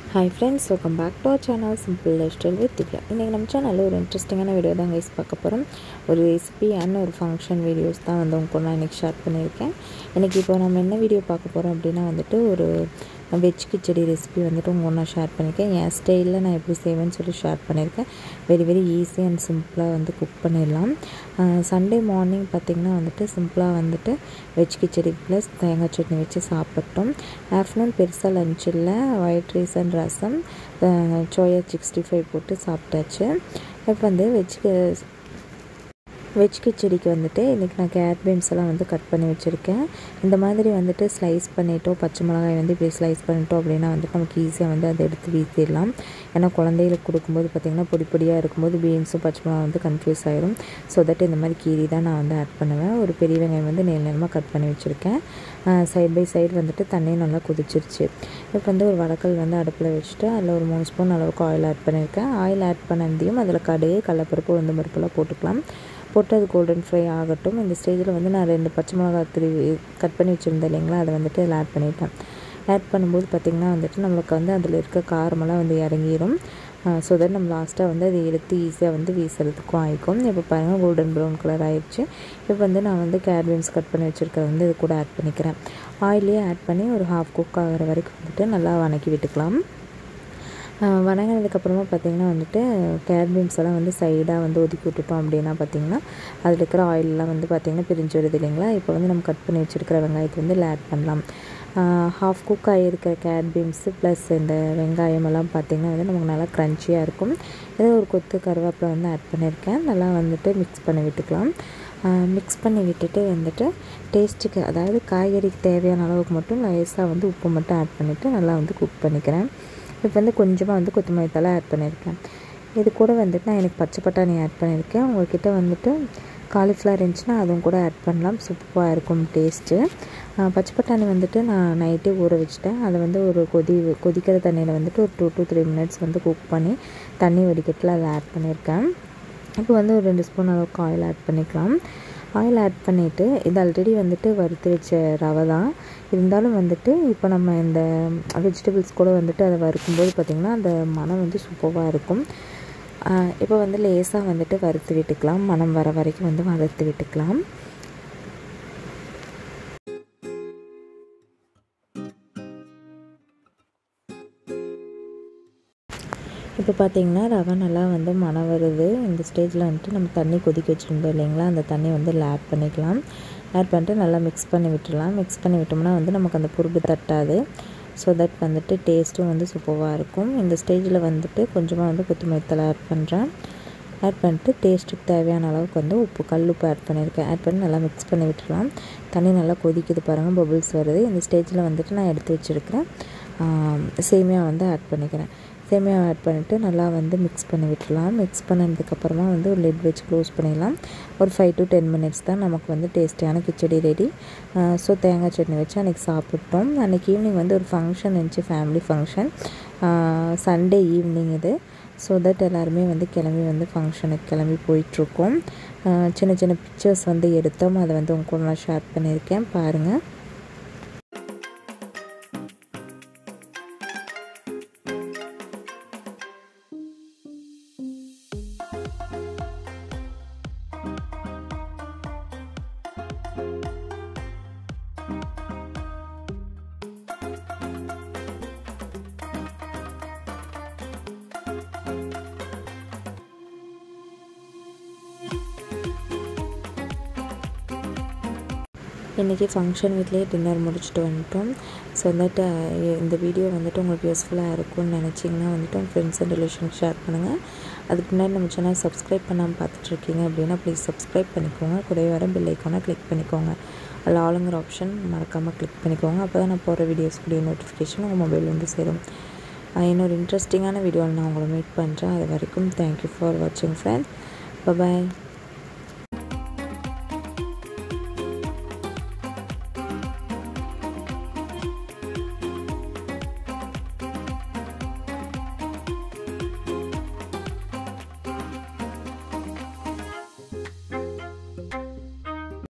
hi friends welcome back to our channel simple life style with Divya இன்றைக்கி நம்ம சேனலில் ஒரு இன்ட்ரெஸ்டிங்கான வீடியோ தான் கைஸ் பார்க்க போகிறோம் ஒரு ரெசிபி அண்ட் ஒரு ஃபங்க்ஷன் வீடியோஸ் தான் வந்து உங்க கூட நான் இன்றைக்கி ஷேர் பண்ணியிருக்கேன் இன்றைக்கி இப்போ நம்ம என்ன வீடியோ பார்க்க போகிறோம் அப்படின்னா வந்துட்டு ஒரு வெஜ் கிச்சடி ரெசிபி வந்துட்டு உங்கள் நான் ஷேர் பண்ணியிருக்கேன் என் ஸ்டைலில் நான் எப்படி செய்வேன்னு சொல்லி ஷேர் பண்ணியிருக்கேன் வெரி வெரி ஈஸி அண்ட் சிம்பிளாக வந்து குக் பண்ணிடலாம் சண்டே மார்னிங் பார்த்திங்கன்னா வந்துட்டு சிம்பிளாக வந்துட்டு வெஜ் கிச்சடி ப்ளஸ் தேங்காய் சட்னி வச்சு சாப்பிட்டோம் ஆஃப்டர்நூன் பெருசாக லஞ்ச் இல்லை white rice and rasam soya sixty five போட்டு சாப்பிட்டாச்சு இப்போ வந்து வெஜ் வெஜ் கிச்சடிக்கு வந்துட்டு இன்றைக்கி நான் கேரட் பீன்ஸ் எல்லாம் வந்து கட் பண்ணி வச்சுருக்கேன் இந்த மாதிரி வந்துட்டு ஸ்லைஸ் பண்ணிட்டோம் பச்சை மிளகாய் வந்து இப்படி ஸ்லைஸ் பண்ணிட்டோம் அப்படின்னா வந்துட்டு நமக்கு ஈஸியாக வந்து அதை எடுத்து வீசிடலாம் ஏன்னா குழந்தைகளுக்கு கொடுக்கும்போது பார்த்திங்கன்னா பொடி பொடியாக இருக்கும்போது பீன்ஸும் பச்சை மிளகாய் வந்து கன்ஃபியூஸ் ஆகிடும் ஸோ தட் இந்த மாதிரி கீரி தான் நான் வந்து ஆட் பண்ணுவேன் ஒரு பெரிய வெங்காயம் வந்து நீள நேரமாக கட் பண்ணி வச்சுருக்கேன் சைட் பை சைடு வந்துட்டு தண்ணி நல்லா கொதிச்சிருச்சு இப்போ வந்து ஒரு வடக்கல் வந்து அடுப்பில் வச்சுட்டு அதில் ஒரு மூணு ஸ்பூன் அளவுக்கு ஆயில் ஆட் பண்ணியிருக்கேன் ஆயில் ஆட் பண்ணதையும் அதில் கடுகு கடலப்பருப்பு உளுந்து பருப்பெல்லாம் போட்டுக்கலாம் போட்டு அது கோல்டன் ஃப்ரை ஆகட்டும் இந்த ஸ்டேஜில் வந்து நான் ரெண்டு பச்சை மிளகா திருவி கட் பண்ணி வச்சுருந்தேன் இல்லைங்களா அதை வந்துட்டு அதில் ஆட் பண்ணிட்டேன் ஆட் பண்ணும்போது பார்த்திங்கன்னா வந்துட்டு நம்மளுக்கு வந்து அதில் இருக்க காரமெல்லாம் வந்து இறங்கிடும் ஸோ தட் நம்ம லாஸ்ட்டாக வந்து அதை எடுத்து ஈஸியாக வந்து வீசுறதுக்கும் ஆகிக்கும் இப்போ பாருங்கள் கோல்டன் ப்ரௌன் கலர் ஆயிடுச்சு இப்போ வந்து நான் வந்து கேர்பீன்ஸ் கட் பண்ணி வச்சுருக்கிறத வந்து இது கூட ஆட் பண்ணிக்கிறேன் ஆயிலே ஆட் பண்ணி ஒரு ஹாஃப் குக் ஆகிற வரைக்கும் வந்துட்டு நல்லா வணக்கி விட்டுக்கலாம் வணங்கினதுக்கப்புறமா பார்த்திங்கன்னா வந்துட்டு கேரட் பீன்ஸ் எல்லாம் வந்து சைடாக வந்து ஒதுக்கி விட்டுட்டோம் அப்படின்னா பார்த்திங்கன்னா அதில் இருக்கிற ஆயிலெலாம் வந்து பார்த்திங்கன்னா பிரிஞ்சு வருது இல்லைங்களா இப்போ வந்து நம்ம கட் பண்ணி வச்சுருக்கிற வெங்காயத்தை வந்து இதில் ஆட் பண்ணலாம் ஹாஃப் குக் ஆகியிருக்கிற கேரட் பீன்ஸு ப்ளஸ் இந்த வெங்காயம் எல்லாம் பார்த்திங்கன்னா வந்து நமக்கு நல்லா க்ரன்ச்சியாக இருக்கும் ஏதோ ஒரு கொத்து கருவேப்பிலை வந்து ஆட் பண்ணியிருக்கேன் நல்லா வந்துட்டு மிக்ஸ் பண்ணி விட்டுக்கலாம் மிக்ஸ் பண்ணி விட்டுட்டு வந்துட்டு டேஸ்ட்டுக்கு அதாவது காய்கறிக்கு தேவையான அளவுக்கு மட்டும் லேசாக வந்து உப்பு மட்டும் ஆட் பண்ணிவிட்டு நல்லா வந்து குக் பண்ணிக்கிறேன் இப்போ வந்து கொஞ்சமாக வந்து கொத்தமல்லி தலை ஆட் பண்ணியிருக்கேன் இது கூட வந்துட்டு நான் எனக்கு பச்சை பட்டாணி ஆட் பண்ணியிருக்கேன் உங்கள்கிட்ட வந்துட்டு காலிஃப்ளவர் இருந்துச்சுன்னா அதுவும் கூட ஆட் பண்ணலாம் சூப்பராக இருக்கும் டேஸ்ட்டு பச்சை பட்டாணி வந்துட்டு நான் நைட்டே ஊற வச்சுட்டேன் அதை வந்து ஒரு கொதி கொதிக்கிற தண்ணியில் வந்துட்டு ஒரு டூ டூ த்ரீ மினிட்ஸ் வந்து குக் பண்ணி தண்ணி வடிக்கட்டில் அதில் ஆட் பண்ணியிருக்கேன் இப்போ வந்து ஒரு ரெண்டு ஸ்பூன் அளவுக்கு ஆயில் ஆட் பண்ணிக்கலாம் ஆயில் ஆட் பண்ணிவிட்டு இது ஆல்ரெடி வந்துட்டு வறுத்து வச்ச ரவை தான் இருந்தாலும் வந்துட்டு இப்போ நம்ம இந்த வெஜிடபிள்ஸ் கூட வந்துட்டு அதை வறுக்கும்போது பார்த்திங்கன்னா அந்த மனம் வந்து சூப்பராக இருக்கும் இப்போ வந்து லேசாக வந்துட்டு வறுத்து விட்டுக்கலாம் மனம் வர வரைக்கும் வந்து வறுத்து விட்டுக்கலாம் இப்போ பார்த்திங்கன்னா ரவை நல்லா வந்து மனம் வருது இந்த ஸ்டேஜில் வந்துட்டு நம்ம தண்ணி கொதிக்க வச்சுருந்தோம் இல்லைங்களா அந்த தண்ணி வந்து இதில் ஆட் பண்ணிக்கலாம் ஆட் பண்ணிட்டு நல்லா மிக்ஸ் பண்ணி விட்டுடலாம் மிக்ஸ் பண்ணி விட்டோம்னா வந்து நமக்கு அந்த புருடு தட்டாது ஸோ தட் வந்துட்டு டேஸ்ட்டும் வந்து சூப்பராக இருக்கும் இந்த ஸ்டேஜில் வந்துட்டு கொஞ்சமாக வந்து கொத்தமல்லி தலை ஆட் பண்ணுறேன் ஆட் பண்ணிட்டு டேஸ்ட்டுக்கு தேவையான அளவுக்கு வந்து உப்பு கல் உப்பு ஆட் பண்ணியிருக்கேன் ஆட் பண்ணி நல்லா மிக்ஸ் பண்ணி விட்டுடலாம் தண்ணி நல்லா கொதிக்குது பாருங்கள் பபுள்ஸ் வருது இந்த ஸ்டேஜில் வந்துட்டு நான் எடுத்து வச்சுருக்கிறேன் சேமியா வந்து ஆட் பண்ணிக்கிறேன் சேமியா ஆட் பண்ணிவிட்டு நல்லா வந்து மிக்ஸ் பண்ணி விட்டுடலாம் மிக்ஸ் பண்ணதுக்கப்புறமா வந்து ஒரு லிட் வச்சு க்ளோஸ் பண்ணிடலாம் ஒரு ஃபைவ் டு டென் மினிட்ஸ் தான் நமக்கு வந்து டேஸ்டியான கிச்சடி ரெடி ஸோ தேங்காய் சட்னி வச்சு அன்றைக்கி சாப்பிட்டோம் அன்றைக்கி ஈவினிங் வந்து ஒரு ஃபங்க்ஷன் இருந்துச்சு ஃபேமிலி ஃபங்க்ஷன் சண்டே ஈவினிங் இது ஸோ தட் எல்லாருமே வந்து கிளம்பி வந்து ஃபங்க்ஷனுக்கு கிளம்பி போயிட்டுருக்கோம் சின்ன சின்ன பிக்சர்ஸ் வந்து எடுத்தோம் அதை வந்து உங்க கூட நான் ஷேர் பண்ணியிருக்கேன் பாருங்கள் இன்றைக்கி ஃபங்க்ஷன் வீட்லேயே டின்னர் முடிச்சுட்டு வந்துட்டோம் ஸோ வந்துட்டு இந்த வீடியோ வந்துட்டு உங்களுக்கு யூஸ்ஃபுல்லாக இருக்கும்னு நினச்சிங்கன்னா வந்துட்டு உங்கள் ஃப்ரெண்ட்ஸ் அண்ட் ரிலேஷனுக்கு ஷேர் பண்ணுங்கள் அதுக்கு முன்னாடி நம்ம சேனல் சப்ஸ்கிரைப் பண்ணாமல் பார்த்துட்ருக்கீங்க அப்படின்னா ப்ளீஸ் சப்ஸ்கிரைப் பண்ணிக்கோங்க கூடவே வர பெல் ஐக்கானை கிளிக் பண்ணிக்கோங்க அதில் ஆளுங்கிற ஆப்ஷன் மறக்காமல் கிளிக் பண்ணிக்கோங்க அப்போ தான் நான் போகிற வீடியோஸ்க்குரிய நோட்டிஃபிகேஷன் உங்கள் மொபைல் வந்து சேரும் இன்னொரு இன்ட்ரெஸ்டிங்கான வீடியோவில் நான் உங்களை மீட் பண்ணுறேன் அது வரைக்கும் தேங்க்யூ ஃபார் வாட்சிங் ஃப்ரெண்ட்ஸ் பாய்